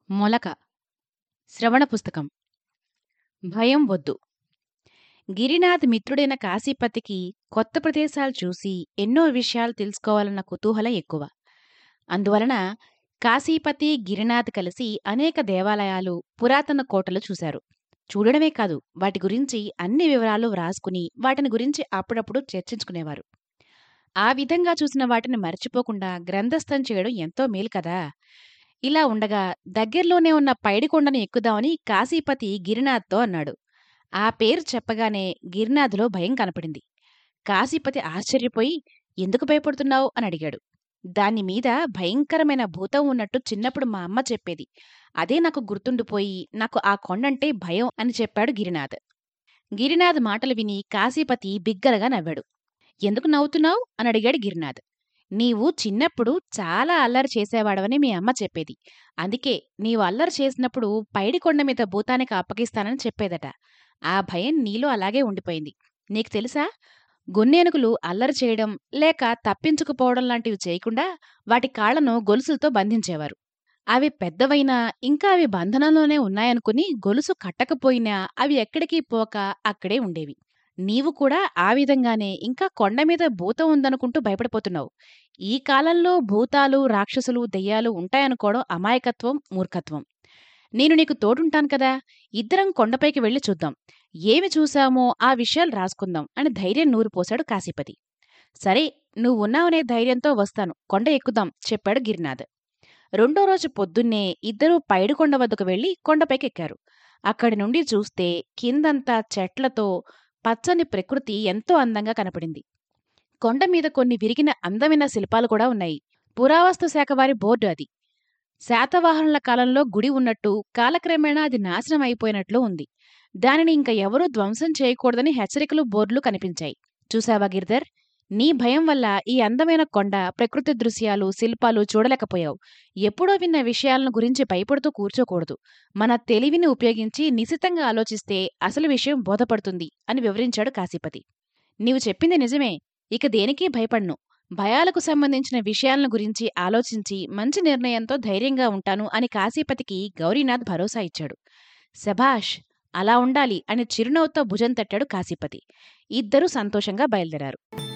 మొలక శ్రవణ పుస్తకం భయం వద్దు గిరినాథ్ మిత్రుడైన కాశీపతికి కొత్త ప్రదేశాలు చూసి ఎన్నో విషయాలు తెలుసుకోవాలన్న కుతూహలం ఎక్కువ అందువలన కాశీపతి గిరినాథ్ కలిసి అనేక దేవాలయాలు పురాతన కోటలు చూశారు చూడడమే కాదు వాటి గురించి అన్ని వివరాలు వ్రాసుకుని వాటిని గురించి అప్పుడప్పుడు చర్చించుకునేవారు ఆ విధంగా చూసిన వాటిని మర్చిపోకుండా గ్రంథస్థం చేయడం ఎంతో మేలు కదా ఇలా ఉండగా దగ్గర్లోనే ఉన్న పైడికొండను ఎక్కుదామని కాశీపతి గిరినాథ్తో అన్నాడు ఆ పేరు చెప్పగానే గిరినాథ్లో భయం కనపడింది కాశీపతి ఆశ్చర్యపోయి ఎందుకు భయపడుతున్నావు అని అడిగాడు దాని మీద భయంకరమైన భూతం ఉన్నట్టు చిన్నప్పుడు మా అమ్మ చెప్పేది అదే నాకు గుర్తుండిపోయి నాకు ఆ కొండంటే భయం అని చెప్పాడు గిరినాథ్ గిరినాథ్ మాటలు విని కాశీపతి బిగ్గరగా నవ్వాడు ఎందుకు నవ్వుతున్నావు అని అడిగాడు గిరినాథ్ నీవు చిన్నప్పుడు చాలా అల్లరి చేసేవాడవని మీ అమ్మ చెప్పేది అందుకే నీవు అల్లరి చేసినప్పుడు పైడికొండ మీద భూతానికి అప్పగిస్తానని చెప్పేదట ఆ భయం నీలో అలాగే ఉండిపోయింది నీకు తెలుసా గొన్నేనుగులు అల్లరి చేయడం లేక తప్పించుకుపోవడం లాంటివి చేయకుండా వాటి కాళ్లను గొలుసులతో బంధించేవారు అవి పెద్దవైనా ఇంకా అవి బంధనంలోనే ఉన్నాయనుకుని గొలుసు కట్టకపోయినా అవి ఎక్కడికి పోక అక్కడే ఉండేవి నీవు కూడా ఆ విధంగానే ఇంకా కొండ మీద భూతం ఉందనుకుంటూ భయపడిపోతున్నావు ఈ కాలంలో భూతాలు రాక్షసులు దెయ్యాలు ఉంటాయనుకోవడం అమాయకత్వం మూర్ఖత్వం నేను నీకు తోడుంటాను కదా ఇద్దరం కొండపైకి వెళ్ళి చూద్దాం ఏమి చూశామో ఆ విషయాలు రాసుకుందాం అని ధైర్యం నూరిపోశాడు కాశీపతి సరే నువ్వున్నావనే ధైర్యంతో వస్తాను కొండ ఎక్కుదాం చెప్పాడు గిరినాథ్ రెండో రోజు పొద్దున్నే ఇద్దరూ పైడికొండ వద్దకు వెళ్లి కొండపైకి ఎక్కారు అక్కడి నుండి చూస్తే కిందంతా చెట్లతో పచ్చని ప్రకృతి ఎంతో అందంగా కనపడింది కొండ మీద కొన్ని విరిగిన అందమైన శిల్పాలు కూడా ఉన్నాయి పురావస్తు శాఖ వారి బోర్డు అది శాతవాహనుల కాలంలో గుడి ఉన్నట్టు కాలక్రమేణా అది నాశనం అయిపోయినట్లు ఉంది దానిని ఇంక ఎవరూ ధ్వంసం చేయకూడదని హెచ్చరికలు బోర్డులు కనిపించాయి చూసావా గిరిధర్ నీ భయం వల్ల ఈ అందమైన కొండ ప్రకృతి దృశ్యాలు శిల్పాలు చూడలేకపోయావు ఎప్పుడో విన్న విషయాలను గురించి భయపడుతూ కూర్చోకూడదు మన తెలివిని ఉపయోగించి నిశితంగా ఆలోచిస్తే అసలు విషయం బోధపడుతుంది అని వివరించాడు కాశీపతి నీవు చెప్పింది నిజమే ఇక దేనికీ భయపడ్ను భయాలకు సంబంధించిన విషయాలను గురించి ఆలోచించి మంచి నిర్ణయంతో ధైర్యంగా ఉంటాను అని కాశీపతికి గౌరీనాథ్ భరోసా ఇచ్చాడు శభాష్ అలా ఉండాలి అని చిరునవ్వుతో భుజం తట్టాడు కాశీపతి ఇద్దరూ సంతోషంగా బయలుదేరారు